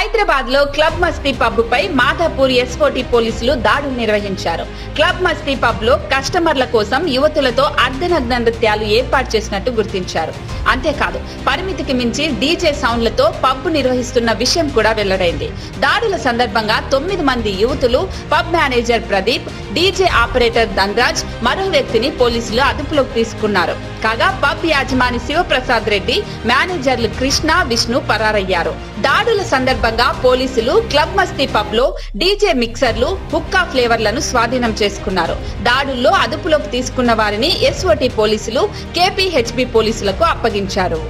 హైదరాబాద్ లో క్లబ్ మస్తీ పబ్ పై మాధాపూర్ ఎస్ఓటి పోలీసులు దాడులు నిర్వహించారు క్లబ్ మస్తీ పబ్ లో కస్టమర్ల కోసం యువతులతో అర్ధనగ్న నృత్యాలు ఏర్పాటు చేసినట్టు గుర్తించారు అంతేకాదు పరిమితికి మించి డీజే సౌండ్లతో పబ్ నిర్వహిస్తున్న విషయం కూడా వెల్లడైంది దాడుల సందర్భంగా తొమ్మిది మంది యువతులు pub manager Pradeep DJ operator Dhanraj మరో వ్యక్తిని పోలీసులు అదుపులోకి తీసుకున్నారు కాగా పబ్ యాజమాని శివప్రసాద్ రెడ్డి మేనేజర్లు కృష్ణ విష్ణు పరారయ్యారు దాడుల సందర్భంగా పోలీసులు క్లబ్ మస్తీ పబ్ లో డీజే మిక్సర్లు హుక్కా ఫ్లేవర్లను స్వాధీనం చేసుకున్నారు దాడుల్లో అదుపులోకి తీసుకున్న వారిని ఎస్ఓటి పోలీసులు కేపీహెచ్బి పోలీసులకు అప్పగించారు